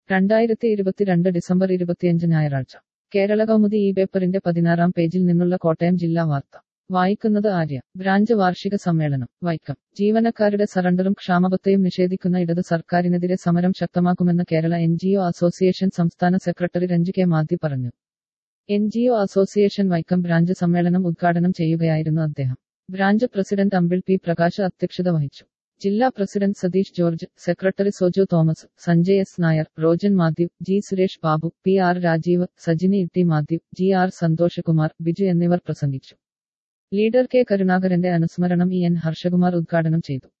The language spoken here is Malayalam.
രണ്ടായിരത്തി ഇരുപത്തിരണ്ട് ഡിസംബർ ഇരുപത്തിയഞ്ച് ഞായറാഴ്ച കേരള കൗമുദി ഈ പേപ്പറിന്റെ പതിനാറാം പേജിൽ നിന്നുള്ള കോട്ടയം ജില്ലാ വാർത്ത വായിക്കുന്നത് ആര്യ ബ്രാഞ്ച് വാർഷിക സമ്മേളനം വൈക്കം ജീവനക്കാരുടെ സറണ്ടറും ക്ഷാമബത്തെയും നിഷേധിക്കുന്ന ഇടത് സർക്കാരിനെതിരെ സമരം ശക്തമാക്കുമെന്ന് കേരള എൻ അസോസിയേഷൻ സംസ്ഥാന സെക്രട്ടറി രഞ്ജു കെ മാത്യു പറഞ്ഞു എൻ അസോസിയേഷൻ വൈക്കം ബ്രാഞ്ച് സമ്മേളനം ഉദ്ഘാടനം ചെയ്യുകയായിരുന്നു അദ്ദേഹം branch president Ambil P Prakash അധ്യക്ഷത വഹിച്ചു ജില്ലാ president Satheesh George secretary Soju Thomas Sanjay S Nair Rojan Mathew G Suresh Babu P R Rajeev Sajini Itty Mathew G R Santhoshkumar Biju എന്നിവർ പ്രസംഗിച്ചു ലീഡർ കെ കരുണാകരന്റെ അനുസ്മരണം ഇ എൻ ഹർഷകുമാർ ഉദ്ഘാടനം ചെയ്തു